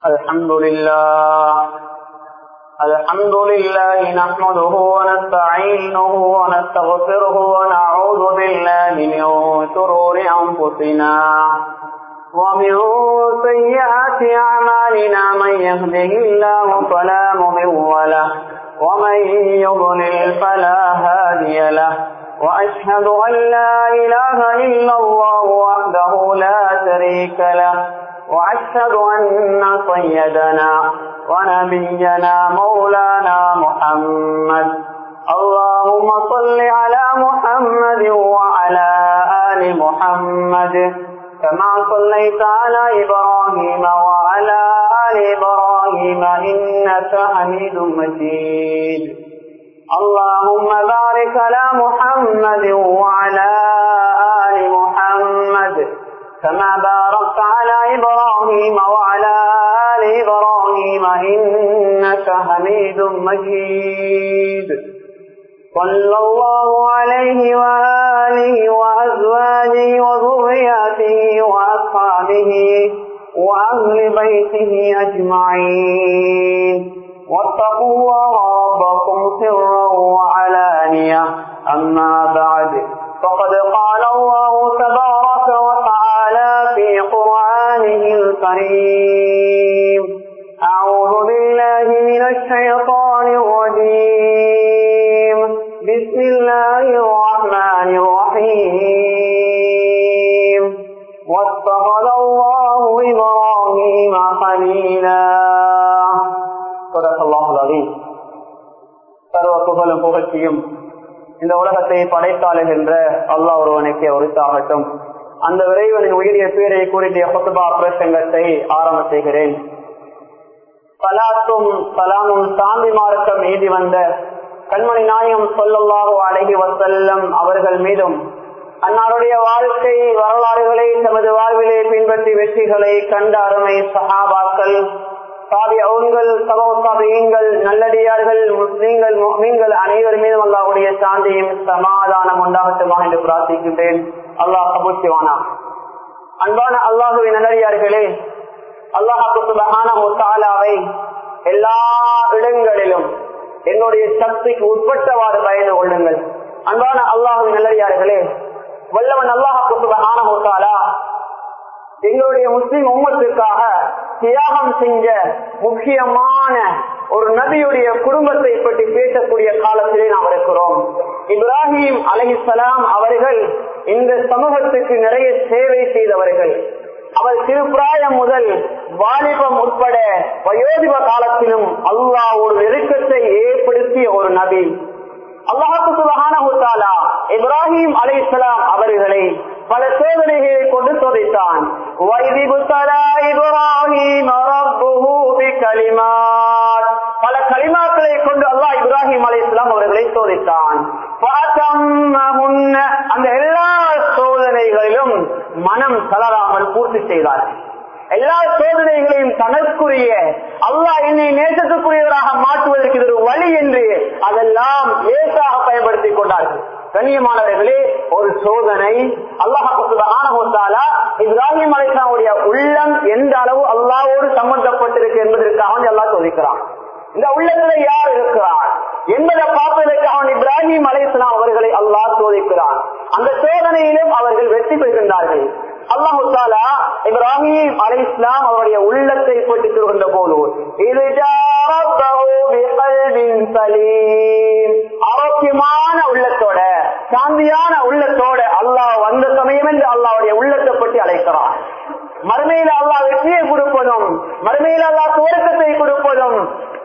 الحمد لله الحمد لله نحمده ونستعينه ونستغفره ونعوذ بالله من شرور أنفسنا ومن سيئات أعمالنا من يهده الله فلا مضل له ومن يضلل فلا هادي له وأشهد أن لا إله إلا الله وحده لا شريك له وأشهد أن سيدنا ونبينا مولانا محمد اللهم صل على محمد وعلى آل محمد كما صليت على إبراهيم وعلى آل إبراهيم إنك حميد مجيد اللهم بارك على محمد وعلى آل محمد كما باركت على إبراهيم وعلى آل إبراهيم إنك حميد مجيد صلى الله عليه وآله وأزواجه وذرياته وأصحابه وأهل بيته أجمعين واتقوا الله ربكم سرا وعلانية أما بعد فقد قال الله تبارك وتعالى في قرآنه الكريم أعوذ بالله من الشيطان الرجيم بسم الله الرحمن الرحيم واتخذ الله إبراهيم خليلا صدق الله العظيم சர்வ புகழும் புகழ்ச்சியும் இந்த உலகத்தை படைத்தாளுகின்ற அல்லாஹ் ஒருவனுக்கு உரித்தாகட்டும் அந்த விரைவனின் உயிரிய பேரை கூறிய கொத்துபா பிரசங்கத்தை ஆரம்ப செய்கிறேன் சலாத்தும் சலாமும் சாந்தி மார்க்கம் மீதி வந்த கண்மணி நாயம் சொல்லல்லாஹோ அழகி வசல்லம் அவர்கள் மீதும் அன்னாருடைய வாழ்க்கை வரலாறுகளை தமது வாழ்விலே பின்பற்றி வெற்றிகளை கண்ட அருமை சஹாபாக்கள் சாபியங்கள் சமோசாபியங்கள் நல்லடியார்கள் முஸ்லீம்கள் மீன்கள் அனைவர் மீதும் அல்லாவுடைய சாந்தியும் சமாதானம் உண்டாகட்டுமா என்று பிரார்த்திக்கின்றேன் அல்லாஹ் கபூசிவானா அன்பான அல்லாஹுவின் நல்லடியார்களே அல்லாஹாவை எல்லா இடங்களிலும் என்னுடைய சக்திக்கு உட்பட்டவாறு பயந்து கொள்ளுங்கள் அன்பான அல்லாஹுவின் நல்லடியார்களே வல்லவன் அல்லாஹாலா எங்களுடைய முஸ்லிம் உம்மத்துக்காக தியாகம் செஞ்ச முக்கியமான ஒரு நபியுடைய குடும்பத்தை பற்றி பேசக்கூடிய காலத்திலே நாம் இருக்கிறோம் இப்ராஹிம் அலஹிசலாம் அவர்கள் இந்த சமூகத்துக்கு நிறைய சேவை செய்தவர்கள் அவர் சிறுபிராயம் முதல் வாலிபம் உட்பட வயோதிப காலத்திலும் அல்லாஹ் ஒரு நெருக்கத்தை ஏற்படுத்திய ஒரு நபி அல்லாஹாலா இப்ராஹிம் அலை இஸ்லாம் அவர்களை பல சோதனைகளை கொண்டு சோதித்தான் பல களிமாக்களை கொண்டு அல்லாஹ் இப்ராஹிம் அலை இஸ்லாம் அவர்களை சோதித்தான் அந்த எல்லா சோதனைகளிலும் மனம் தளராமல் பூர்த்தி செய்தார்கள் எல்லா சோதனைகளையும் தனக்குரிய அல்லாஹ் என்னை நேசத்துக்குரியவராக மாற்றுவதற்கு இது ஒரு வழி என்று அதெல்லாம் லேசாக பயன்படுத்திக் கொண்டார்கள் கண்ணியமானவர்களே ஒரு சோதனை அல்லாஹாலா இப்ராஹிம் அலிஸ்லாமுடைய உள்ளம் எந்த அளவு அல்லாவோடு சம்பந்தப்பட்டிருக்கு என்பதற்காக அல்லா சோதிக்கிறான் இந்த உள்ளத்துல யார் இருக்கிறார் என்பதை பார்ப்பதற்காக இப்ராஹிம் அலிஸ்லாம் அவர்களை அல்லாஹ் சோதிக்கிறான் அந்த சோதனையிலும் அவர்கள் வெற்றி பெறுகின்றார்கள் அல்லாஹு தாலா இப்ராஹிம் அலி இஸ்லாம் அவருடைய உள்ளத்தை பற்றி சொல்கின்ற போது ஆரோக்கியமான உள்ளத்தோட சாந்தியான உள்ளத்தோட அல்லாஹ் வந்த சமயம் என்று அல்லாவுடைய உள்ளத்தை பற்றி அழைக்கிறான் மறுமையில அல்லாஹ் வெற்றியை கொடுப்பதும் மறுமையில அல்லாஹ் துவக்கத்தை கொடுப்பதும்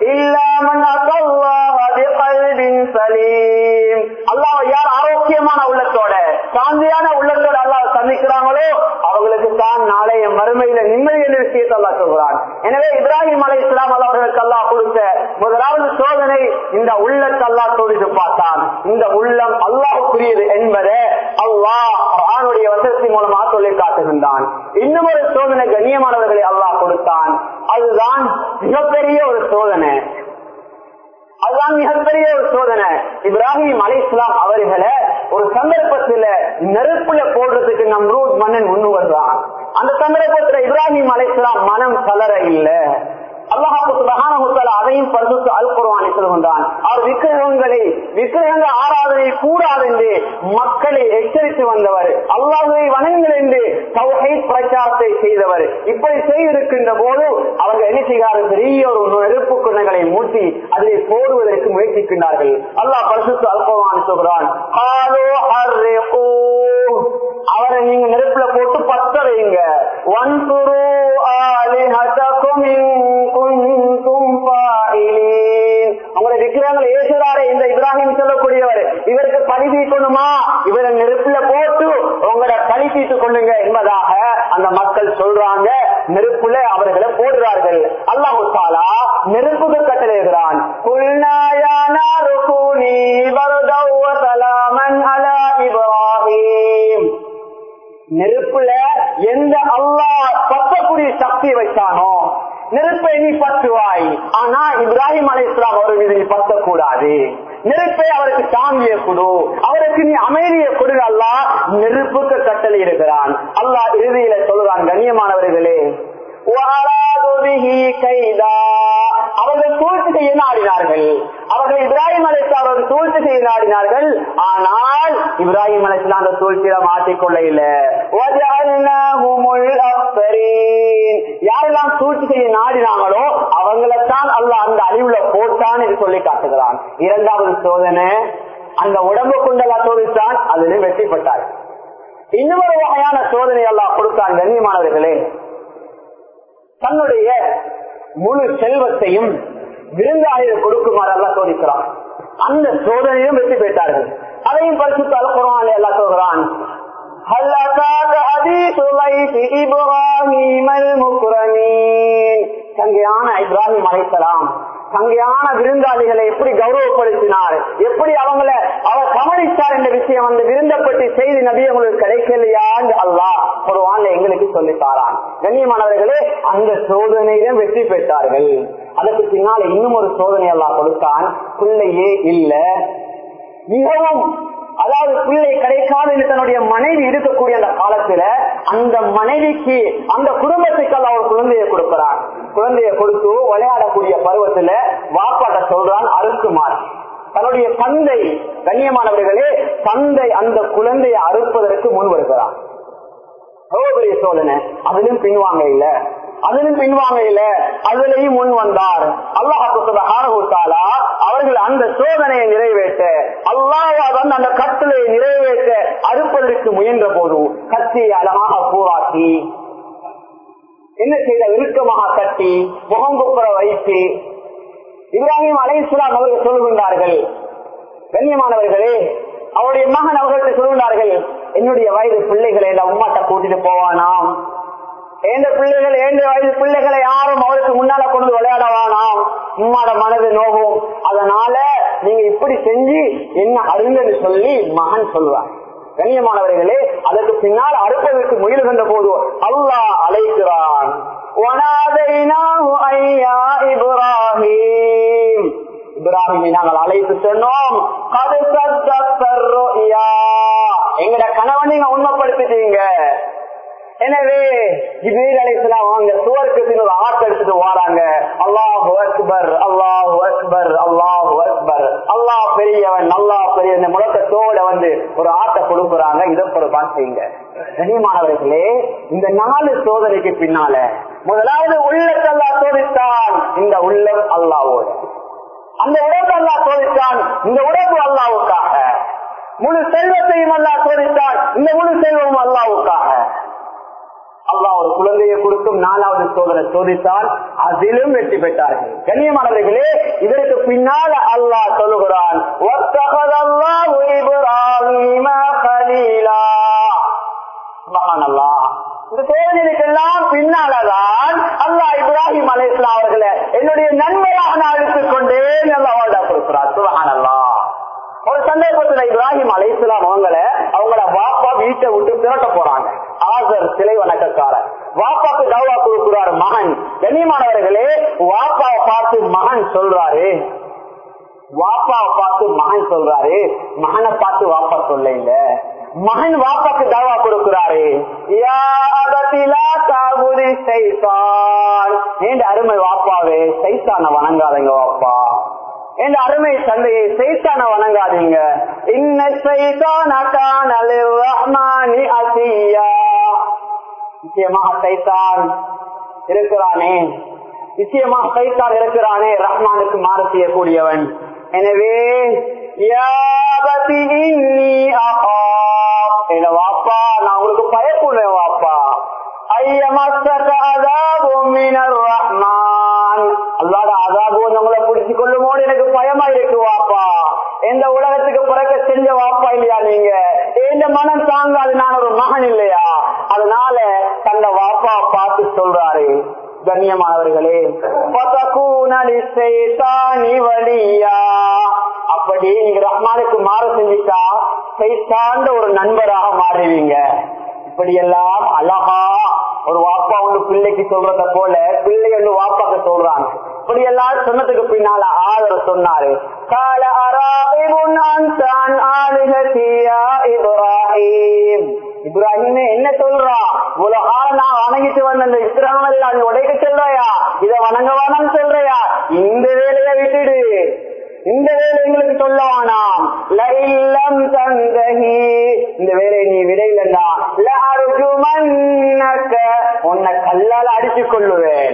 அல்லாஹ் யார் ஆரோக்கியமான உள்ளத்தோட சாந்தியான உள்ளத்தோட அல்லாஹ் சந்திக்கிறாங்களோ அவங்களுக்கு தான் நாளைய மறுமையில நிம்மதி என்ற விஷயத்தை அல்லா சொல்கிறான் எனவே இப்ராஹிம் அலை இஸ்லாம் அவர்களுக்கு அல்லாஹ் கொடுத்த முதலாவது சோதனை இந்த உள்ளத்தை அல்லாஹ் சோதித்து பார்த்தான் இந்த உள்ளம் அல்லாஹுக்குரியது என்பதை அல்லாஹ் ஆணுடைய வசனத்தின் மூலமாக சொல்லி காட்டுகின்றான் இன்னும் ஒரு சோதனை கண்ணியமானவர்களை அல்லாஹ் கொடுத்தான் அதுதான் மிகப்பெரிய ஒரு சோதனை அதுதான் மிகப்பெரிய ஒரு சோதனை இப்ராஹிம் அலி இஸ்லாம் அவர்களை ஒரு சந்தர்ப்பத்துல நெருப்புல போடுறதுக்கு நம் ரூத் மன்னன் முன்னு வருவான் அந்த சந்தர்ப்பத்துல இப்ராஹிம் அலி இஸ்லாம் மனம் கலர இல்ல சொல்கின்றான் அவர் விக்கிரகங்களை விக்கிரகங்கள் ஆராதனை கூடாது என்று மக்களை எச்சரித்து வந்தவர் அல்லாஹுவை வணங்குங்கள் என்று தௌஹை பிரச்சாரத்தை செய்தவர் இப்படி செய்திருக்கின்ற போது அவர்கள் என்ன செய்கிறார்கள் பெரிய ஒரு நெருப்பு குணங்களை மூட்டி அதை போடுவதற்கு முயற்சிக்கின்றார்கள் அல்லாஹ் பரிசுத்து அல்பவான் சொல்கிறான் அவரை நீங்க நெருப்புல போட்டு பத்த வைங்க வன்குரு ஆலிஹதகும் இன் குன்தும் ஃபாயிலீன் அவங்களுடைய விக்கிரகங்களை ஏசுறாரு இந்த இப்ராஹிம் சொல்லக்கூடியவர் இவருக்கு பழி தீர்க்கணுமா இவரை நெருப்புல போட்டு உங்களோட பழி தீர்த்து கொள்ளுங்க என்பதாக அந்த மக்கள் சொல்றாங்க நெருப்புல அவர்களை போடுறார்கள் அல்லாஹு தாலா நெருப்புக்கு கட்டளைகிறான் நெருப்புல எந்த அல்லாஹ் பத்தக்கூடிய சக்தி வைத்தானோ நெருப்பை நீ பற்றுவாய் ஆனா இப்ராஹிம் அலி இஸ்லாம் அவர் மீது நீ பத்தக்கூடாது நெருப்பை அவருக்கு சாமிய கொடு அவருக்கு நீ அமைதியை கொடு அல்லா நெருப்புக்கு கட்டளை இருக்கிறான் அல்லாஹ் இறுதியில சொல்றான் கண்ணியமானவர்களே அவர்கள் சூழ்ச்சி செய்ய நாடினார்கள் அவர்கள் இப்ராஹிம் அலிஸ்லாம் அவர்கள் சூழ்ச்சி செய்ய நாடினார்கள் ஆனால் இப்ராஹிம் அலிஸ்லாம் அந்த சூழ்ச்சியில மாட்டிக்கொள்ள இல்ல யாரெல்லாம் சூழ்ச்சி செய்ய நாடினாங்களோ அவங்களைத்தான் அல்ல அந்த அழிவுல போட்டான் என்று சொல்லி காட்டுகிறான் இரண்டாவது சோதனை அந்த உடம்பு கொண்டெல்லாம் சோதித்தான் அதில் வெற்றிப்பட்டார் இன்னொரு வகையான சோதனை எல்லாம் கொடுத்தான் கண்ணியமானவர்களே தன்னுடைய முழு செல்வத்தையும் விருந்தாளிகள் கொடுக்குமாறு எல்லாம் சோதிக்கிறான் அந்த சோதனையும் வெற்றி பெற்றார்கள் அதையும் பரிசுத்த அலப்புறான் எல்லாம் சொல்கிறான் சங்கையான இப்ராஹிம் அழைக்கலாம் சங்கையான விருந்தாளிகளை எப்படி கௌரவப்படுத்தினார் எப்படி அவங்கள அவர் கவனித்தார் என்ற விஷயம் அந்த விருந்தப்பட்டு செய்தி நபி உங்களுக்கு கிடைக்கலையான்னு அல்லா ஒரு வாழ்ல எங்களுக்கு சொல்லித்தாரான் கண்ணியமானவர்களே அந்த சோதனையிலும் வெற்றி பெற்றார்கள் அதற்கு பின்னால இன்னும் ஒரு சோதனை எல்லாம் கொடுத்தான் பிள்ளையே இல்ல மிகவும் அதாவது பிள்ளை கிடைக்காது என்று தன்னுடைய மனைவி இருக்கக்கூடிய அந்த காலத்துல அந்த மனைவிக்கு அந்த குடும்பத்துக்கு அவர் குழந்தையை கொடுக்கிறார் குழந்தையை கொடுத்து விளையாடக்கூடிய பருவத்துல வாப்பாட்ட சொல்றான் அறுக்குமார் தன்னுடைய தந்தை கண்ணியமானவர்களே தந்தை அந்த குழந்தையை அறுப்பதற்கு முன் வருகிறார் பெரிய சோதனை அதிலும் பின்வாங்க இல்ல அதிலும் பின்வாங்க இல்ல அதுலயும் முன் வந்தார் அல்லாஹாலா அவர்கள் அந்த சோதனையை நிறைவேற்ற அல்லாஹ் வந்து அந்த கட்டளை நிறைவேற்ற அறுப்பதற்கு முயன்ற போது கத்தியை அழகாக பூராக்கி என்ன செய்த இறுக்கமாக கட்டி முகங்குப்புற வைத்து இப்ராஹிம் அலைஸ்லாம் அவர்கள் சொல்கின்றார்கள் கண்ணியமானவர்களே அவருடைய மகன் அவர்களுக்கு சொல்கின்றார்கள் என்னுடைய வயது பிள்ளைகளை எல்லாம் உமாட்ட கூட்டிட்டு போவானாம் எந்த பிள்ளைகள் எந்த வயது பிள்ளைகளை யாரும் அவருக்கு முன்னால கொண்டு விளையாடவானாம் உம்மாட மனது நோகும் அதனால நீங்க இப்படி செஞ்சு என்ன அருங்கன்னு சொல்லி மகன் சொல்வார் கண்ணியமானவர்களே அதற்கு பின்னால் அறுப்பதற்கு முயல்கின்ற போது அல்லாஹ் அழைக்கிறான் இப்ராஹிமை நாங்கள் அழைத்து சொன்னோம் எங்கட கணவன் நீங்க உண்மைப்படுத்திட்டீங்க எனவே ஜிபீர் அலிஸ்லாம் அவங்க சுவருக்கு ஒரு ஆட்டை எடுத்துட்டு வாராங்க அல்லாஹு அக்பர் அல்லாஹு அக்பர் அல்லாஹு அக்பர் அல்லாஹ் பெரியவன் அல்லாஹ் பெரிய இந்த முழக்கத்தோட வந்து ஒரு ஆட்டை கொடுக்குறாங்க இதை ஒரு பார்த்துங்க கனிமானவர்களே இந்த நாலு சோதனைக்கு பின்னால முதலாவது உள்ளத்தல்லா சோதித்தான் இந்த உள்ளம் அல்லாவோடு அந்த உடம்பு அல்லா சோதித்தான் இந்த உடம்பு அல்லாவுக்காக முழு செல்வத்தையும் அல்லா சோதித்தான் இந்த முழு செல்வமும் அல்லாவுக்காக அல்லா ஒரு குழந்தையை கொடுத்தும் நாலாவது சோதனை சோதித்தால் அதிலும் வெற்றி பெற்றார்கள் கண்ணியமானவர்களே இதற்கு பின்னால் அல்லாஹ் சொல்லுகிறான் இந்த சோதனைக்கெல்லாம் பின்னாலதான் அல்லாஹ் இப்ராஹிம் அலிஸ்லாம் அவர்களை என்னுடைய நன்மையாக நான் அழைத்துக் கொண்டேன் அல்லாஹ் கொடுக்கிறார் சுபஹான் அல்லா ஒரு சந்தர்ப்பத்துல இப்ராஹிம் அலைசலாம் அவங்கள அவங்கள வாப்பா வீட்டை விட்டு திரட்ட போறாங்க ஆசர் சிலை வணக்கக்காரர் வாப்பாக்கு தவா கொடுக்கிறார் மகன் கண்ணியமானவர்களே வாப்பாவை பார்த்து மகன் சொல்றாரு வாப்பாவை பார்த்து மகன் சொல்றாரு மகனை பார்த்து வாப்பா சொல்ல இல்ல மகன் வாப்பாக்கு தாவா கொடுக்கிறாரு அருமை வாப்பாவே சைத்தான வணங்காதங்க வாப்பா என் அருமை தந்தையை சைத்தான வணங்காதீங்க இன்ன சைத்தான ரஹ்மானி அசியா நிச்சயமாக சைத்தான் இருக்கிறானே நிச்சயமாக சைத்தான் இருக்கிறானே ரஹ்மானுக்கு மாறு செய்யக்கூடியவன் எனவே என்ன வாப்பா நான் உங்களுக்கு பயப்படுவேன் வாப்பா அல்லாத அதாபு உங்களை பிடிச்சு கொள்ளுமோடு எனக்கு பயமா இருக்கு வாப்பா எந்த உலகத்துக்கு பிறக்க செஞ்ச வாப்பா இல்லையா நீங்க எந்த மனம் தாங்காது நான் ஒரு மகன் இல்லையா அதனால தந்த வாப்பா பார்த்து சொல்றாரு கண்ணியமானவர்களே வழியா அப்படி நீங்க ரஹ்மானுக்கு மாற செஞ்சுட்டா சைத்தாண்ட ஒரு நண்பராக மாறுவீங்க இப்படி எல்லாம் அழகா ஒரு வாப்பா ஒண்ணு பிள்ளைக்கு சொல்றத போல பிள்ளை ஒண்ணு வாப்பாக்கு சொல்றாங்க இப்படி எல்லாம் சொன்னதுக்கு பின்னால ஆதரவு சொன்னாரு கால இப்ராஹிம் இப்ராஹிமே என்ன சொல்றா இவ்வளவு காலம் நான் வணங்கிட்டு வந்த இந்த இஸ்லாம் எல்லாம் நீ உடைக்க சொல்றையா இத வணங்க வேணாம் சொல்றையா இந்த வேலையை விட்டுடு இந்த வேலை எங்களுக்கு சொல்ல வேணாம் லைல்லம் தந்தகி இந்த வேலையை நீ விடையிலா உன்னை கல்லால் அடித்துக் கொள்ளுவேன்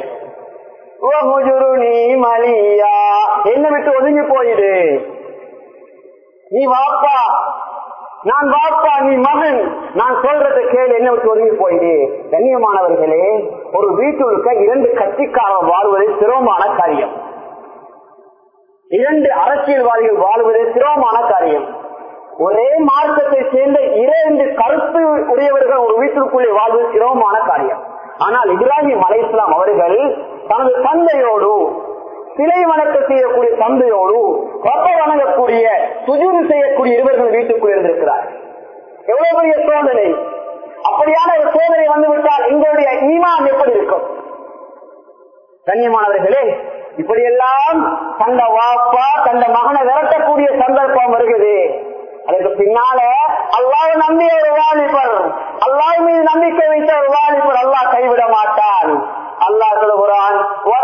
மலியா என்ன விட்டு ஒதுங்கி போயிடு நீ வாப்பா நான் வாப்பா நீ மகன் நான் சொல்றத கேளு என்ன விட்டு ஒதுங்கி போயிடு கண்ணியமானவர்களே ஒரு வீட்டுக்கு இரண்டு கட்சிக்காரர் வாழ்வது சிரமமான காரியம் இரண்டு அரசியல்வாதிகள் வாழ்வது சிரமமான காரியம் ஒரே மார்க்கத்தை சேர்ந்த இரண்டு கருத்து உடையவர்கள் ஒரு வீட்டிற்குள்ளே வாழ்வது சிரமமான காரியம் ஆனால் இப்ராஹிம் அலை இஸ்லாம் அவர்கள் தனது தந்தையோடு சிலை வணக்க செய்யக்கூடிய தந்தையோடு ரப்ப வணங்கக்கூடிய சுஜூறு செய்யக்கூடிய இருவர்கள் வீட்டுக்குள் இருந்திருக்கிறார் எவ்வளவு பெரிய சோதனை அப்படியான ஒரு சோதனை வந்துவிட்டால் எங்களுடைய ஈமான் எப்படி இருக்கும் கண்ணியமானவர்களே இப்படியெல்லாம் தந்த வாப்பா தந்த மகனை விரட்டக்கூடிய சந்தர்ப்பம் வருகிறது அதற்கு பின்னால அல்லாஹ் நம்பிய ஒரு வாலிபர் அல்லாஹ் மீது நம்பிக்கை வைத்த ஒரு வாலிபர் அல்லாஹ் கைவிட மாட்டான் அல்லாஹ் சொல்கிறான்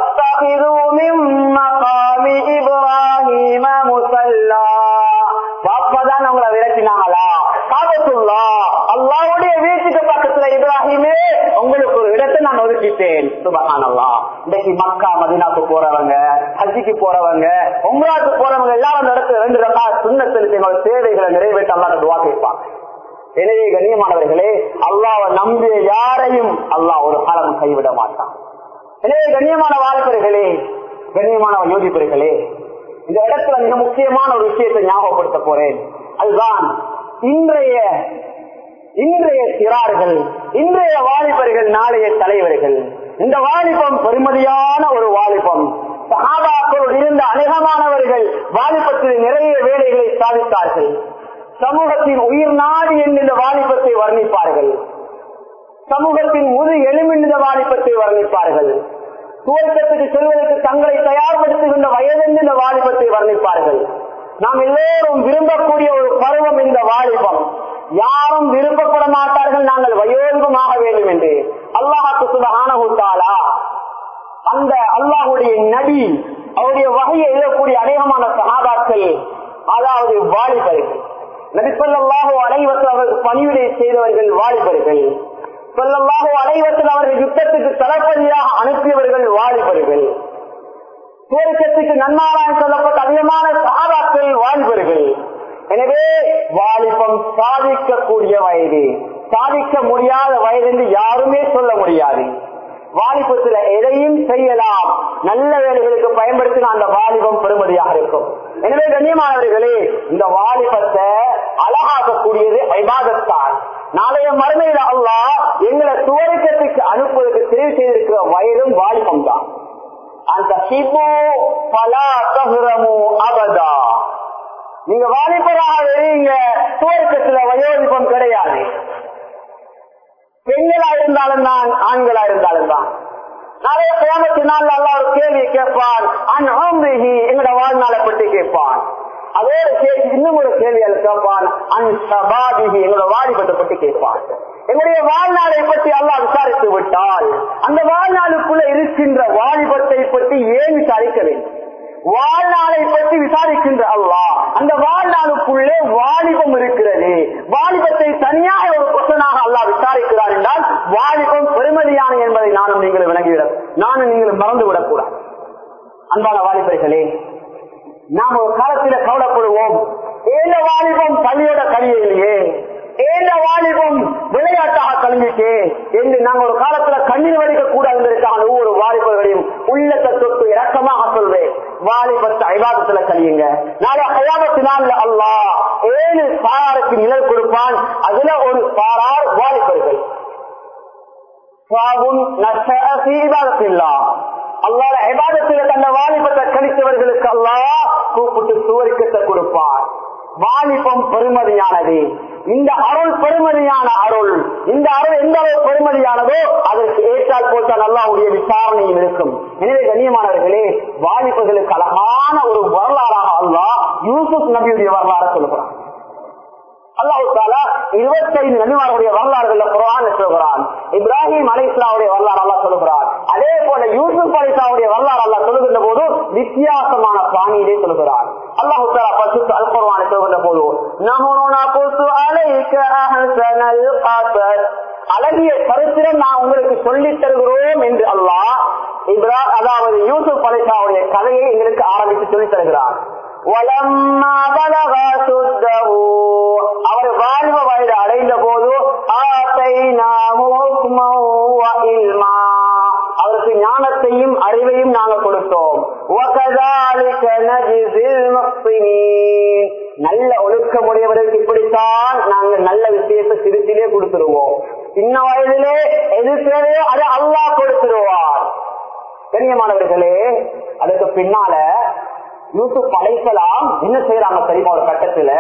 பாப்பாதான் அவங்களை விரட்டினாங்களா காபத்துள்ளா அல்லாவுடைய வீட்டுக்கு பக்கத்துல இப்ராஹிமே உங்களுக்கு ஒரு இடத்தை நான் ஒதுக்கிட்டேன் சுபகானல்லா இன்னைக்கு மக்கா மதினாக்கு போறவங்க ஹஜ்ஜிக்கு போறவங்க உம்ராக்கு போறவங்க எல்லாம் அந்த இடத்துல ரெண்டு ரகா சுண்ணத்தில் தங்களோட தேவைகளை நிறைவேற்ற அல்லாத துவா கேட்பாங்க எனவே கண்ணியமானவர்களே அல்லாவை நம்பிய யாரையும் அல்லாஹ் ஒரு காலம் கைவிட மாட்டான் எனவே கண்ணியமான வாழ்க்கைகளே கண்ணியமான யோகிப்பர்களே இந்த இடத்துல மிக முக்கியமான ஒரு விஷயத்தை ஞாபகப்படுத்த போறேன் அதுதான் இன்றைய இன்றைய சிறார்கள் இன்றைய வாலிபர்கள் நாளைய தலைவர்கள் இந்த வாலிபம் பெருமதியான ஒரு வாலிபம் சகாபாக்களோடு இருந்த அநேகமானவர்கள் வாலிபத்தில் நிறைய வேலைகளை சாதித்தார்கள் சமூகத்தின் உயிர் நாடி என்று இந்த வாலிபத்தை வர்ணிப்பார்கள் சமூகத்தின் முது எளிமிந்த வாலிபத்தை வர்ணிப்பார்கள் துவக்கத்துக்கு செல்வதற்கு தங்களை தயார்படுத்துகின்ற வயதென்று இந்த வாலிபத்தை வர்ணிப்பார்கள் நாம் எல்லோரும் விரும்பக்கூடிய ஒரு பருவம் இந்த வாலிபம் யாரும் விருப்பப்பட மாட்டார்கள் நாங்கள் வயோதிகமாக வேண்டும் என்று அல்லாஹாக்கு சுபஹானஹுத்தாலா அந்த அல்லாஹுடைய நபி அவருடைய வகையை எழுதக்கூடிய அநேகமான சகாபாக்கள் அதாவது வாலிபர்கள் நபிசல்லாஹோ அனைவத்தில் அவர்கள் பணிவிடை செய்தவர்கள் வாலிபர்கள் சொல்லல்லாஹோ அனைவத்தில் அவர்கள் யுத்தத்துக்கு தளபதியாக அனுப்பியவர்கள் வாலிபர்கள் சுவர்க்கத்துக்கு நன்மாராய் சொல்லப்பட்ட அதிகமான சகாபாக்கள் வாலிபர்கள் எனவே வாலிபம் சாதிக்கக்கூடிய வயது சாதிக்க முடியாத வயது என்று யாருமே சொல்ல முடியாது வாலிபத்துல எதையும் செய்யலாம் நல்ல வேலைகளுக்கு பயன்படுத்தின அந்த வாலிபம் பெருமதியாக இருக்கும் எனவே கண்ணியமானவர்களே இந்த வாலிபத்தை அழகாக்கக்கூடியது ஐபாதத்தான் நாளைய மறுமையில அல்லா எங்களை துவரிக்கத்துக்கு அனுப்புவதற்கு தெரிவு செய்திருக்கிற வயதும் வாலிபம் தான் அந்த ஹிபு பலா தகுரமு அபதா நீங்க வாலிபராக வரீங்க துவக்கத்துல வயோதிபம் கிடையாது பெண்களா இருந்தாலும் தான் ஆண்களா இருந்தாலும் தான் நிறைய கிராமத்தினால் அல்லா ஒரு கேள்வி கேட்பான் அன் ஆம்பிகி எங்களோட வாழ்நாளை பற்றி கேட்பான் அதோட கேள்வி இன்னும் ஒரு கேள்வி கேட்பான் அன் சபாதிகி எங்களோட வாலிபத்தை பற்றி கேட்பான் எங்களுடைய வாழ்நாளை பற்றி அல்லாஹ் விசாரித்து விட்டால் அந்த வாழ்நாளுக்குள்ள இருக்கின்ற வாலிபத்தை பற்றி ஏன் விசாரிக்க வேண்டும் வாழ்நாளை பற்றி விசாரிக்கின்ற அல்லாஹ் அந்த வாழ்நாளுக்குள்ளே வாலிபம் இருக்கிறது வாலிபத்தை தனியாக ஒரு கொசனாக அல்லாஹ் விசாரிக்கிறார் என்றால் வாலிபம் பெருமதியான என்பதை நானும் நீங்கள் விளங்கிவிட நானும் நீங்கள் மறந்துவிடக் கூடாது அன்பான வாலிபர்களே நாம் ஒரு காலத்தில கவலைப்படுவோம் ஏந்த வாலிபம் பள்ளியோட கழியிலேயே ஏந்த வாலிபம் விளையாட்டாக கழிஞ்சிட்டே என்று நாங்கள் ஒரு காலத்துல கண்ணீர் வடிக்க கூடாது என்பதற்காக ஒவ்வொரு வாலிபர்களையும் உள்ளத்தை தொட்டு இறக்கமாக சொல்வேன் வாலிபத்தை ஐவாதத்துல கழியுங்க நாளை ஐயாபத்தினால் அல்லா ஏழு சாராருக்கு நிழல் கொடுப்பான் அதுல ஒரு சாரார் வாலிபர்கள் அல்லாத ஐபாதத்தில் தந்த வாலிபத்தை கழித்தவர்களுக்கு அல்லாஹ் கூப்பிட்டு சுவரிக்கத்தை கொடுப்பார் வாலிபம் பெருமதியானது இந்த அருள் பெருமதியான அருள் இந்த அருள் எந்த அளவு பெருமதியானதோ அதற்கு ஏற்றால் போட்டால் அல்லாவுடைய விசாரணையும் இருக்கும் எனவே கண்ணியமானவர்களே வாலிபர்களுக்கு அழகான ஒரு வரலாறாக அல்லாஹ் யூசுப் நபியுடைய வரலாறு சொல்லுகிறான் அல்லாஹு தாலா இருபத்தைந்து நபிமார்களுடைய வரலாறுகள் குரான் சொல்கிறான் இப்ராஹிம் அலி இஸ்லாவுடைய வரலாறு அல்லா சொல்லுகிறார் அதே போல யூசுப் அலி இஸ்லாவுடைய வரலாறு அல்லா சொல்லுகின்ற போது வித்தியாசமான பாணியிலே சொல்கிறார் அல்லாஹு தாலா பசு அல் குர்வானை சொல்கின்ற போது அழகிய சரித்திரம் நான் உங்களுக்கு சொல்லித் தருகிறோம் என்று அல்லாஹ் இப்ரா அதாவது யூசுப் அலிசாவுடைய கதையை எங்களுக்கு ஆரம்பித்து சொல்லித் தருகிறார் அவர் வாழ்வ வயது அடைந்த போது அவருக்கு ஞானத்தையும் அறிவையும் நாங்கள் கொடுத்தோம் நல்ல ஒழுக்கமுடையவர்களுக்கு இப்படித்தான் நாங்கள் நல்ல விஷயத்தை சிறுத்திலே கொடுத்துருவோம் சின்ன வயதிலே எது தேவையோ அதை அல்லா கொடுத்துருவார் கண்ணியமானவர்களே அதுக்கு பின்னால யூசுப் அழைக்கலாம் என்ன செய்யறாங்க தெரியுமா ஒரு கட்டத்துல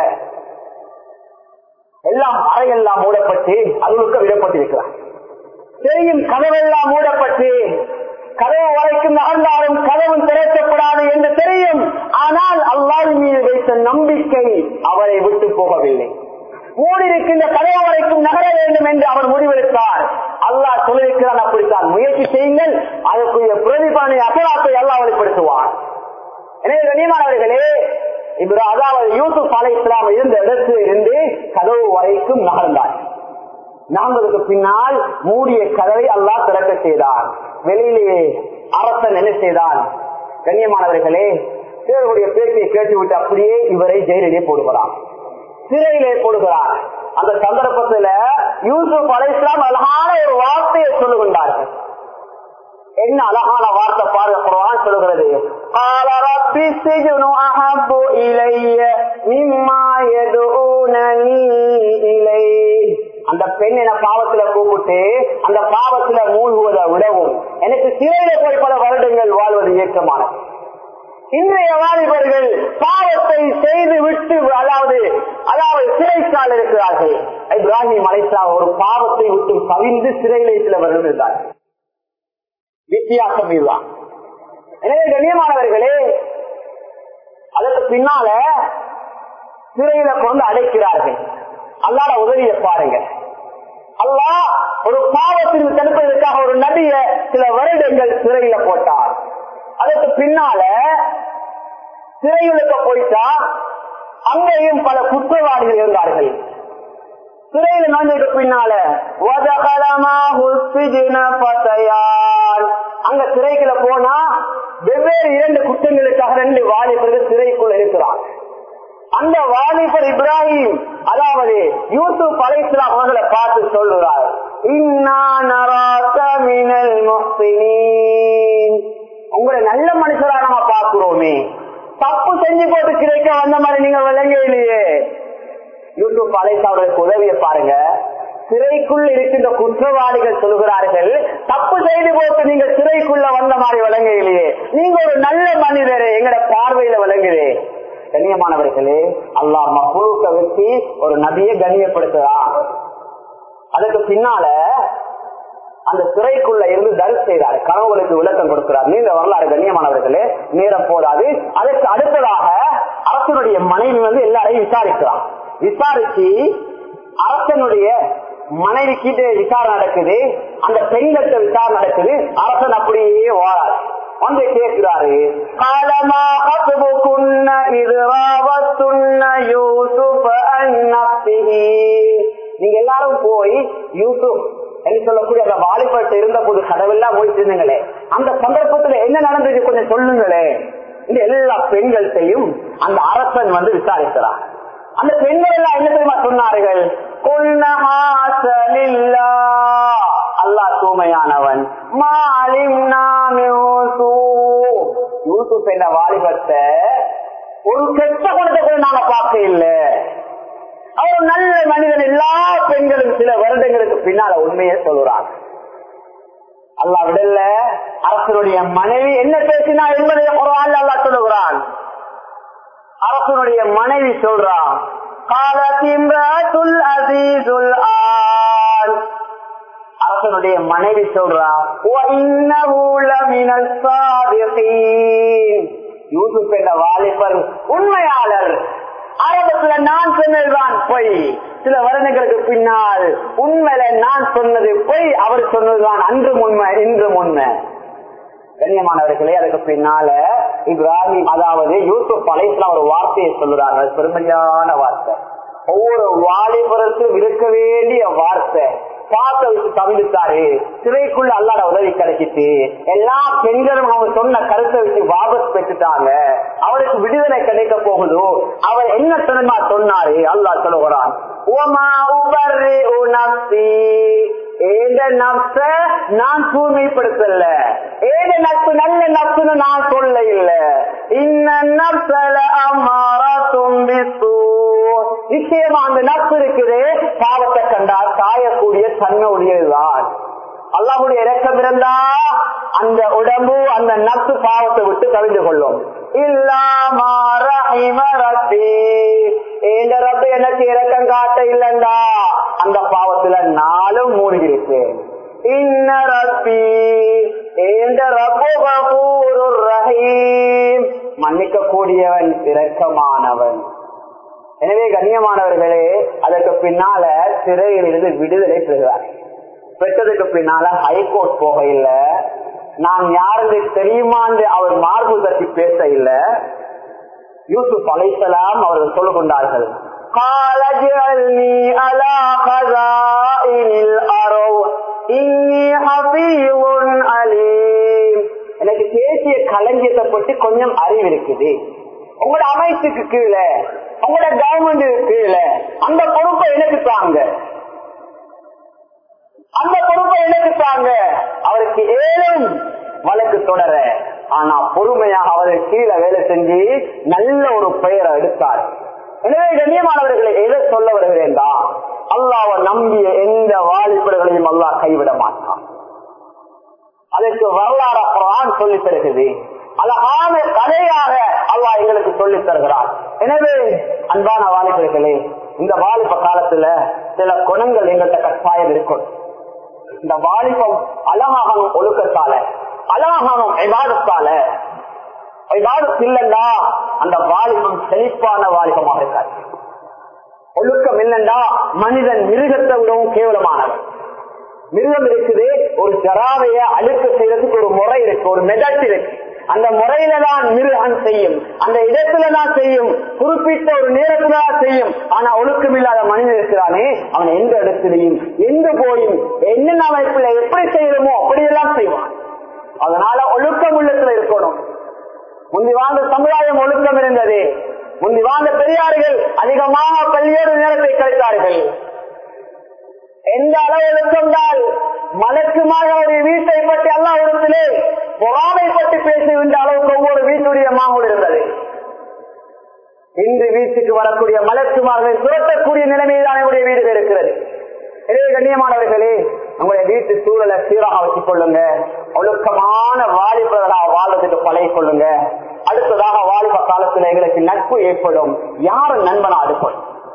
எல்லாம் அறையெல்லாம் மூடப்பட்டு அதுக்கு விடப்பட்டிருக்கிறார் தெரியும் கதவெல்லாம் மூடப்பட்டு கதவு வரைக்கும் நகர்ந்தாலும் கதவும் திறக்கப்படாது என்று தெரியும் ஆனால் அல்லாஹ் மீது வைத்த நம்பிக்கை அவரை விட்டு போகவில்லை மூடிருக்கின்ற கதவு வரைக்கும் நகர வேண்டும் என்று அவர் முடிவெடுத்தார் அல்லாஹ் சொல்லியிருக்கிறான் அப்படித்தான் முயற்சி செய்யுங்கள் அதற்குரிய பிரதிபலனை அசலாத்தை அல்லாஹ் வெளிப்படுத்துவார் எனவே கண்ணியமானவர்களே இவர் அதாவது யூசுப் அலை இஸ்லாம் இருந்த இடத்தில் இருந்து கதவு வரைக்கும் நகர்ந்தார் நாங்களுக்கு பின்னால் மூடிய கதவை அல்லாஹ் திறக்க செய்தார் வெளியிலேயே அரசன் என்ன செய்தான் கண்ணியமானவர்களே சிலருடைய பேச்சை கேட்டுவிட்டு அப்படியே இவரை ஜெயிலே போடுகிறார் சிறையிலே போடுகிறார் அந்த சந்தர்ப்பத்தில் யூசுப் அலை இஸ்லாம் அழகான ஒரு வார்த்தையை சொல்லுகின்றார்கள் என்ன அழகான வார்த்தை பாருங்க குரான் சொல்கிறது قال رب السجن احب الي مما يدعونني اليه அந்த பெண் என பாவத்துல கூப்பிட்டு அந்த பாவத்துல மூழ்குவதை விடவும் எனக்கு சிறையில போய் பல வருடங்கள் வாழ்வது ஏற்றமானது இன்றைய வாலிபர்கள் பாவத்தை செய்து விட்டு அதாவது அதாவது சிறைச்சால் இருக்கிறார்கள் இப்ராஹிம் அலைசா ஒரு பாவத்தை விட்டு கவிழ்ந்து சிறையிலே சில வருகிறார்கள் வித்தியாசம் இதுதான் எனவே கண்ணியமானவர்களே அதற்கு பின்னால சிறையில கொண்டு அடைக்கிறார்கள் அல்லாத உதவியை பாருங்க அல்லா ஒரு பாவத்திற்கு தடுப்பதற்காக ஒரு நபிய சில வருடங்கள் சிறையில போட்டார் அதற்கு பின்னால சிறைகளுக்கு போயிட்டா அங்கேயும் பல குற்றவாளிகள் இருந்தார்கள் சிறையில நோய்க்கு பின்னால அங்க சிறைக்குள்ள போனா வெவ்வேறு இரண்டு குற்றங்களுக்காக ரெண்டு வாலிபர்கள் சிறைக்குள் இருக்கிறார் அந்த வாலிபர் இப்ராஹிம் அதாவது யூசுப் அலைஸ்லாம் அவர்களை பார்த்து சொல்லுறார் உங்களை நல்ல மனுஷரா நம்ம பார்க்கிறோமே தப்பு செஞ்சு போட்டு கிடைக்க வந்த மாதிரி நீங்க விளங்க இல்லையே யூசுப் அலைசா அவர்களுக்கு உதவியை பாருங்க சிறைக்குள் இருக்கின்ற குற்றவாளிகள் சொல்கிறார்கள் தப்பு செய்து போட்டு நீங்க சிறைக்குள்ள வந்த மாதிரி விளங்க இல்லையே நீங்க ஒரு நல்ல மனிதரே எங்கட பார்வையில விளங்குதே கண்ணியமானவர்களே அல்லா மக்குழுக்க வச்சு ஒரு நபியை கண்ணியப்படுத்துறான் அதுக்கு பின்னால அந்த சிறைக்குள்ள இருந்து தரிசு செய்தார் கனவுகளுக்கு விளக்கம் கொடுக்கிறார் நீண்ட வரலாறு கண்ணியமானவர்களே நேரம் போதாது அதற்கு அடுத்ததாக அரசனுடைய மனைவி வந்து எல்லாரையும் விசாரிக்கிறான் விசாரிச்சு அரசனுடைய மனைவி கிட்ட விசாரணை நடக்குது அந்த பெண்கள்கிட்ட விசாரணை நடக்குது அரசன் அப்படியே வாழாது வந்து கேட்கிறாரு காலமா கத்துபுக்குன்ன இது ராவத்துன்ன யூசுப் அந்நப்திஹி. நீங்க எல்லாரும் போய் யூசுப் என்று சொல்லக்கூடிய அந்த வாலிபட்டு இருந்த போது கடவுள்லாம் போயிட்டு இருந்தீங்களே அந்த சந்தர்ப்பத்துல என்ன நடந்தது கொஞ்சம் சொல்லுங்களே இந்த எல்லா பெண்கள்கிட்டையும் அந்த அரசன் வந்து விசாரிக்கிறார் அந்த பெண்கள் எல்லாம் என்ன தெரியுமா சொன்னார்கள் "குல்னஹாசலில்லா." அல்லாஹ் தூய்மையானவன் மாலிம் யூசுப் என்ற வாலிபத்தை ஒரு கெட்ட குணத்தை கூட நாங்க பார்க்க இல்லை அவர் நல்ல மனிதன் எல்லா பெண்களும் சில வருடங்களுக்கு பின்னால உண்மையை சொல்கிறார் அல்லா விடல அரசனுடைய மனைவி என்ன பேசினா என்பதை குரான் அல்லா சொல்லுகிறான் அரசனுடைய மனைவி சொல்றான் காலத்தின் அசீசுல் ஆல் அரசனுடைய மனைவி சொல்றா யூசுப் என்ற வாலிபர் உண்மையாளர் ஆரம்பத்துல நான் சொன்னதுதான் பொய் சில வருடங்களுக்கு பின்னால் உண்மையில நான் சொன்னது பொய் அவர் சொன்னதுதான் அன்றும் உண்மை இன்றும் உண்மை கண்ணியமானவர்களே அதுக்கு பின்னால இப்ராஹிம் அதாவது யூசுப் அலைஸ்லாம் ஒரு வார்த்தையை சொல்லுறாங்க அது பெருமையான வார்த்தை ஒவ்வொரு வாலிபருக்கும் இருக்க வேண்டிய வார்த்தை பார்த்த வச்சு தவிர்த்தாரு சிறைக்குள்ள அல்லாட உதவி கிடைச்சிட்டு எல்லா பெண்களும் அவர் சொன்ன கருத்தை வச்சு வாபஸ் பெற்றுட்டாங்க அவருக்கு விடுதலை கிடைக்க போகுதோ அவர் என்ன சொன்னா சொன்னாரு அல்லா சொல்லுகிறான் "உமா உபர்ரிஉ நஃப்ஸி." ஏந்த நப்ச நான் தூய்மைப்படுத்தல ஏத நட்பு நல்ல நட்புன்னு நான் சொல்ல இல்ல இன்ன நப்சல அமாரத்தும் பிசூ நிச்சயமா அந்த நட்பு இருக்குது பாவத்தை கண்டா காயக்கூடிய தன்மை உடையதுதான் அல்லாஹுடைய இறக்கம் இருந்தா அந்த உடம்பு அந்த நட்பு பாவத்தை விட்டு கவிழ்ந்து கொள்ளும் எனக்கு இறக்கம் காட்ட இல்லண்டா அந்த பாவத்துல நாளும் மூழ்கி இருக்கு மன்னிக்க கூடியவன் இரக்கமானவன் எனவே கண்ணியமானவர்களே அதற்கு பின்னால சிறையில் இருந்து விடுதலை பெறுகிறார் பெற்றதுக்கு பின்னால ஹைகோர்ட் போக இல்ல நான் யாருக்கு தெரியுமான்னு அவர் மார்பு தட்டி பேச இல்ல யூசுப் அலைசலாம் அவர்கள் சொல்லிக் கொண்டார்கள் قال اجعلني على خزائن الأرض إني حفيظ عليم எனக்கு தேசிய களஞ்சியத்தை பற்றி கொஞ்சம் அறிவு இருக்குது உங்களோட அமைச்சுக்கு கீழே உங்களோட கவர்மெண்ட் கீழே அந்த பொறுப்பை எனக்கு தாங்க அந்த பொறுப்பை எனக்கு தாங்க அவருக்கு ஏழும் வழக்கு தொடர ஆனா பொறுமையாக அவருக்கு கீழே வேலை செஞ்சு நல்ல ஒரு பெயரை எடுத்தார் எனவே கண்ணியமானவர்களை எதை சொல்ல வருகிறேன்டா அல்லாவை நம்பிய எந்த வாலிபர்களையும் அல்லாஹ் கைவிட மாட்டான் அதற்கு வரலாறு குரான் சொல்லி தருகிறது அழகான கதையாக அல்லாஹ் எங்களுக்கு சொல்லித் தருகிறார் எனவே அன்பான வாலிபர்களே இந்த வாலிப காலத்துல சில குணங்கள் எங்கள்கிட்ட கட்டாயம் இருக்கும் இந்த வாலிபம் அழகாகணும் ஒழுக்கத்தால அழகாகணும் விவாதத்தால விவாதம் இல்லைண்டா அந்த வாலிபம் செழிப்பான வாலிபமாக இருக்காது ஒழுக்கம் இல்லைண்டா மனிதன் மிருகத்தை விடவும் கேவலமானவன் மிருகம் இருக்குது ஒரு ஜராவைய அழுக்க செய்யறதுக்கு ஒரு முறை இருக்கு ஒரு மெதட் இருக்கு அந்த முறையில தான் மிருகம் செய்யும் அந்த இடத்துல தான் செய்யும் குறிப்பிட்ட ஒரு நேரத்துல தான் செய்யும் ஆனா ஒழுக்கம் இல்லாத மனிதன் இருக்கிறானே அவன் எந்த இடத்திலையும் எங்க போயும் என்னென்ன அமைப்புல எப்படி செய்யணுமோ அப்படியெல்லாம் செய்வான் அதனால ஒழுக்கம் உள்ளத்துல இருக்கணும் முந்தி வாழ்ந்த சமுதாயம் ஒழுக்கம் இருந்தது முந்தி வாழ்ந்த பெரியார்கள் அதிகமாக பல்வேறு நேரத்தை கழித்தார்கள் எந்த அளவு ஒழுக்கம்தான் மலக்குமாக ஒரு வீட்டை பற்றி அல்லாவிடத்திலே பொறாமைப்பட்டு பேசுகின்ற அளவுக்கு ஒவ்வொரு வீட்டுடைய மாகூல் இருந்தது இன்று வீட்டுக்கு வரக்கூடிய மலக்குமார்கள் துரத்தக்கூடிய நிலைமையில் என்னுடைய வீடுகள் இருக்கிறது எனவே கண்ணியமானவர்களே உங்களுடைய வீட்டு சூழலை சீராக வச்சுக் கொள்ளுங்க ஒழுக்கமான வாலிபர்களாக வாழ்வதற்கு பழகி கொள்ளுங்க அடுத்ததாக வாலிப காலத்துல எங்களுக்கு நட்பு ஏற்படும் யார நண்பனா இருக்கும்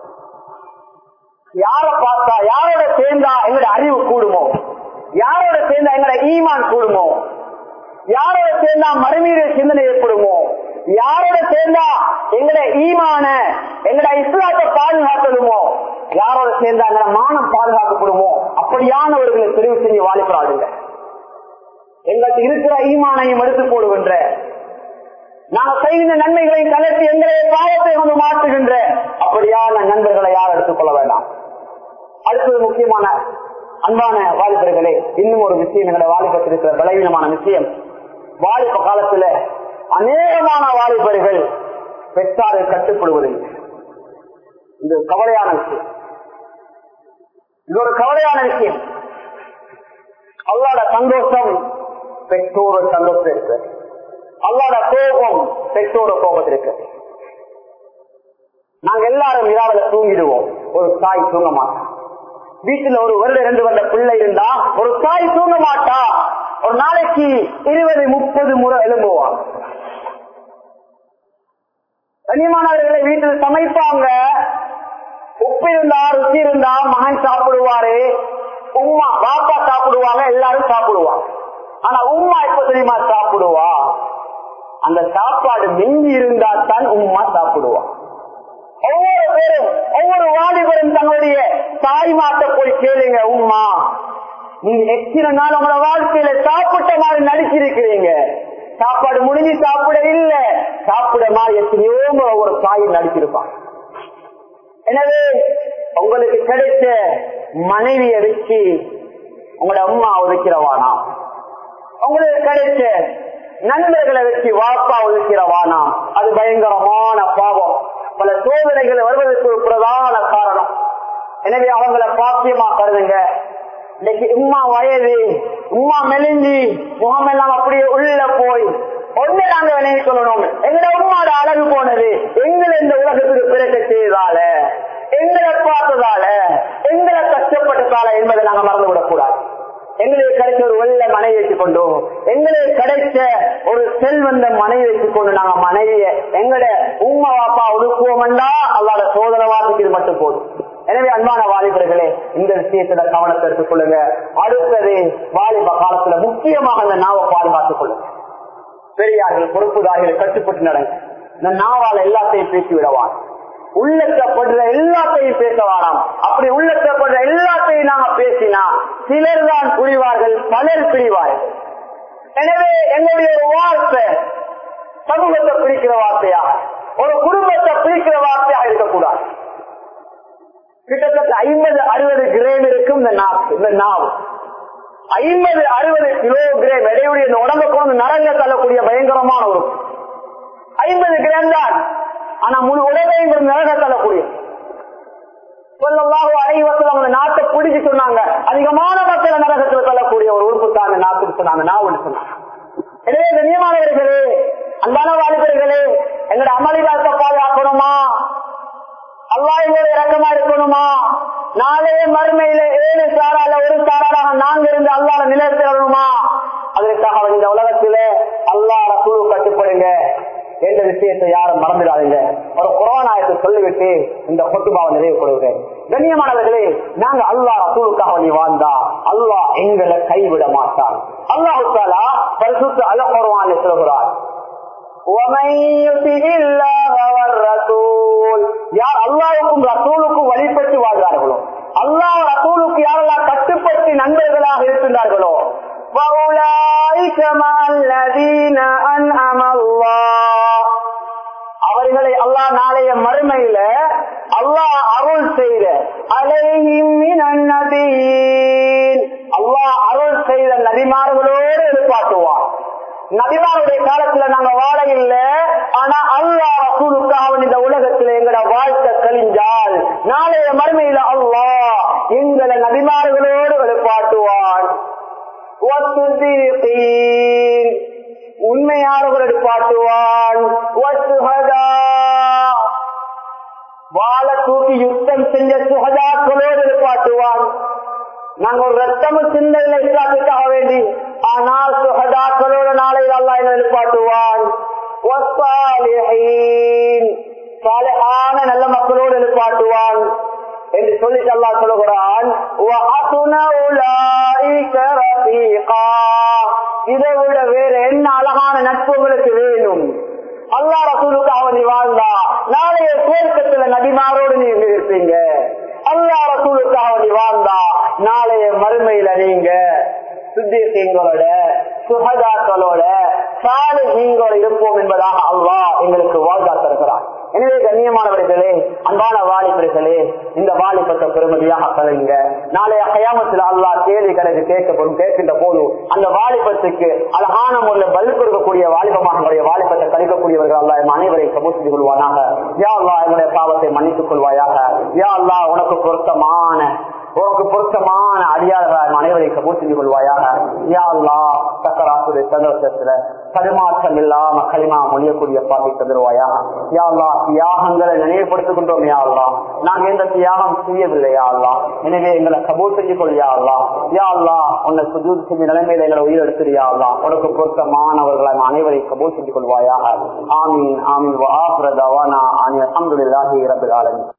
யார பார்த்தா யாரோட சேர்ந்தா எங்களோட அறிவு கூடுமோ யாரோட சேர்ந்தா எங்களோட ஈமான் கூடுமோ யாரோட சேர்ந்தா மறுமீற சிந்தனை ஏற்படுமோ யாரோட சேர்ந்தா எங்கட ஈமான எங்கட இஸ்லாத்தை பாதுகாக்கணுமோ யாரோட சேர்ந்தா எங்கட மானம் பாதுகாக்கப்படுமோ அப்படியானவர்களை தெரிவு செஞ்சு வாலிபராடுங்க எங்களுக்கு இருக்கிற ஈமானையும் எடுத்து போடுகின்ற நாங்கள் செய்கின்ற நன்மைகளை கலத்தி எங்களை பாவத்தை வந்து மாற்றுகின்ற அப்படியான நண்பர்களை யார் எடுத்துக்கொள்ள வேண்டாம் அடுத்தது முக்கியமான அன்பான வாலிபர்களே இன்னும் ஒரு விஷயம் எங்களை வாலிபத்தில் இருக்கிற பலவீனமான விஷயம் வாலிப காலத்துல அநேகமான வாலிபர்கள் பெற்றாரை கட்டுப்படுவதில்லை இது கவலையான விஷயம் இது ஒரு கவலையான விஷயம் அல்லாட சந்தோஷம் பெற்றோர சந்தோஷம் இருக்கு அல்லாட கோபம் பெற்றோர கோபத்தில் இருக்கு நாங்க எல்லாரும் இரவுல தூங்கிடுவோம் ஒரு தாய் தூங்க மாட்டோம் வீட்டுல ஒரு வருட ரெண்டு வருட பிள்ளை இருந்தா ஒரு தாய் தூங்க மாட்டா ஒரு நாளைக்கு இருபது முப்பது முறை எழும்புவான் கனிமானவர்களை வீட்டில் சமைப்பாங்க உப்பு இருந்தா ருச்சி இருந்தா மகன் சாப்பிடுவாரு உமா பாப்பா சாப்பிடுவாங்க எல்லாரும் சாப்பிடுவாங்க ஆனா உமா எப்ப தெரியுமா சாப்பிடுவா அந்த சாப்பாடு மிஞ்சி இருந்தா தான் உமா சாப்பிடுவா ஒவ்வொரு பேரும் ஒவ்வொரு வாலிபரும் தங்களுடைய தாய்மாட்ட போய் கேளுங்க உமா நீங்க எத்தனை நாள் உங்களோட வாழ்க்கையில சாப்பிட்ட மாதிரி நடிச்சிருக்கிறீங்க சாப்பாடு முடிஞ்சு சாப்பிட இல்ல சாப்பிட மாதிரி எத்தனையோ ஒரு தாய் நடிச்சிருப்பாங்க எனவே உங்களுக்கு கிடைச்ச மனைவியை வச்சு உங்களோட அம்மா ஒதுக்கிறவானா உங்களுக்கு கிடைச்ச நண்பர்களை வச்சு வாப்பா ஒதுக்கிறவானா அது பயங்கரமான பாவம் பல சோதனைகள் வருவதற்கு ஒரு பிரதான காரணம் எனவே அவங்கள பாக்கியமா கருதுங்க இன்னைக்கு உமா வயது உமா மெலிஞ்சி முகம் எல்லாம் அப்படியே உள்ள போய் ஒண்ணு நாங்க விளைய சொல்லணும் எங்கட உமாட அழகு போனது எங்களை இந்த உலகத்துக்கு பிறக்க செய்ததால எங்களை பார்த்ததால எங்களை கஷ்டப்பட்டதால என்பதை நாங்க மறந்து விடக்கூடாது எங்களுக்கு கிடைச்ச ஒரு வெள்ள மனைவி வச்சுக்கொண்டு எங்களுக்கு கிடைச்ச ஒரு செல்வந்த மனைவி வச்சுக்கொண்டு நாங்க மனைவிய எங்கட உம்மா வாப்பா ஒதுக்குவோம்டா அல்லாத சோதனை வாசிக்கிறது மட்டும் போதும் எனவே அன்பான வாலிபர்களே இந்த விஷயத்துல கவனத்தை எடுத்துக் கொள்ளுங்க அடுத்தது வாலிப காலத்துல முக்கியமாக அந்த நாவை பாதுகாத்துக் கொள்ளுங்க பெரியார்கள் பொறுப்புதாரிகள் கட்டுப்பட்டு நடங்க இந்த நாவால எல்லாத்தையும் பேசி விடவான் உள்ளத்தப்படுற எல்லாத்தையும் பேச வேணாம் அப்படி உள்ளத்தப்படுற எல்லாத்தையும் நாங்க பேசினா சிலர் தான் புரிவார்கள் பலர் பிரிவார்கள் எனவே எங்களுடைய ஒரு வார்த்தை சமூகத்தை பிரிக்கிற வார்த்தையாக ஒரு குடும்பத்தை பிரிக்கிற வார்த்தையாக இருக்கக்கூடாது கிட்டத்தட்ட ஐம்பது அறுபது கிரேம் இருக்கும் இந்த நாக்கு இந்த நாவு ஐம்பது அறுபது கிலோகிராம் எடையுடைய இந்த உடம்பை கொண்டு நரங்க தள்ளக்கூடிய பயங்கரமான ஒரு ஐம்பது கிராம் தான் ஆனா முழு உடம்பையும் கொண்டு நரங்க தள்ளக்கூடிய சொல்லலாக அனைவசம் அவங்க நாட்டை பிடிச்சு சொன்னாங்க அதிகமான மக்களை நரகத்தில் தள்ளக்கூடிய ஒரு உறுப்பு தான் அந்த நாட்டுக்கு சொன்னாங்க நான் சொன்னாங்க எனவே கண்ணியமானவர்களே அன்பான வாலிபர்களே எங்களோட அமளிவாச பாதுகாக்கணுமா அல்லா எங்களோட இறக்கமா இருக்கணுமா நாளைய மறுமையில ஏழு சாரால ஒரு சாராராக நாங்க இருந்து அல்லாட நிலைத்திடணுமா அதற்காக இந்த உலகத்தில அல்லா ரசூ கட்டுப்படுங்க எந்த விஷயத்தை யாரும் மறந்துடாதீங்க ஒரு கொரோனாயத்தை சொல்லிவிட்டு இந்த கொட்டுபாவை நிறைவு கொள்கிறேன் கண்ணியமானவர்களே நாங்க அல்லா ரசூலுக்காக நீ வாழ்ந்தா அல்லா எங்களை கைவிட மாட்டான் அல்லாஹு தாலா பரிசுத்த அல கொரோனான்னு சொல்கிறார் யார் அல்லாவுக்கும் ரசூலுக்கும் வழிபட்டு வாழ்கிறார்களோ அல்லாஹ் ரசூலுக்கு யாரெல்லாம் கட்டுப்பட்டு நண்பர்களாக இருக்கின்றார்களோ அவர்களை அல்லாஹ் நாளைய மறுமையில அல்லாஹ் அருள் செய்த அல்லாஹ் அருள் செய்த நபிமார்களோடு எதிர்பார்த்துவான் நபிமாருடைய காலத்துல நாங்க வாழ இல்லை ஆனா அல்லா ரசூலுக்காக இந்த உலகத்துல எங்கட வாழ்க்கை கழிஞ்சால் நாளைய மறுமையில அல்லா எங்களை நபிமார்களோடு வெளிப்பாட்டுவான் உண்மையானவர் எடுப்பாட்டுவான் வாழ தூக்கி யுத்தம் செஞ்ச சுகதாக்களோடு எடுப்பாட்டுவான் நாங்க ஒரு ரத்தமும் சிந்தனை இஸ்லாத்துக்காக வேண்டி ஆனால் சுகதாக்களோட நாளையில் அல்லா என்ன எழுப்பாட்டுவான் நல்ல மக்களோடு எழுப்பாட்டுவான் என்று சொல்லிட்டு அல்லா சொல்லுகிறான் இதை விட வேற என்ன அழகான நட்பு உங்களுக்கு வேணும் அல்லா ரசூலுக்காக நீ வாழ்ந்தா நாளைய சுவர்க்கத்துல நபிமாரோடு நீ இருப்பீங்க அல்லா ரசூலுக்காக நீ வாழ்ந்தா நாளைய மறுமையில நீங்க சுத்தியங்களோட சுகதாக்களோட சாலிஹீங்களோட இருப்போம் என்பதாக அல்லாஹ் எங்களுக்கு வாழ்ந்தாத்திருக்கிறார் எனவே கண்ணியமானவர்களே அன்பான வாலிபர்களே இந்த வாலிபத்தை பெருமதியாக கலைங்க நாளைய கயாமத்தில் அல்லாஹ் கேள்வி கணக்கு கேட்கப்படும் கேட்கின்ற போது அந்த வாலிபத்துக்கு அழகான முறையில் பதில் கொடுக்கக்கூடிய வாலிபமாக நம்முடைய வாலிபத்தை கழிக்கக்கூடியவர்கள் அல்லா எம் அனைவரை கபூர் செய்து கொள்வானாக யா அல்லா என்னுடைய பாவத்தை மன்னித்துக் கொள்வாயாக யா அல்லா உனக்கு பொருத்தமான உனக்கு பொருத்தமான அடியாளர்கள் அனைவரை கபூர் செய்து கொள்வாயாக யா அல்லா சக்கராசுடைய சந்தோஷத்துல தடுமாற்றம் இல்லாம களிமா மொழியக்கூடிய பாதை தந்துருவாயா யா அல்லா தியாகங்களை நினைவுபடுத்திக் கொண்டோம் யா அல்லா நாங்க எந்த தியாகம் செய்யவில்லை யா அல்லா எனவே எங்களை கபூர் செஞ்சு கொள் யா அல்லா யா அல்லா உன்னை சுஜூத் செஞ்ச நிலைமையில எங்களை உயிர் எடுத்துறியா அல்லா உனக்கு பொருத்தமானவர்களை அனைவரை கபூர் செஞ்சு கொள்வாயாக ஆமீன் ஆமீன் வா ஆஃபிர தவானா அல்ஹம்துலில்லாஹி ரப்பில் ஆலமீன்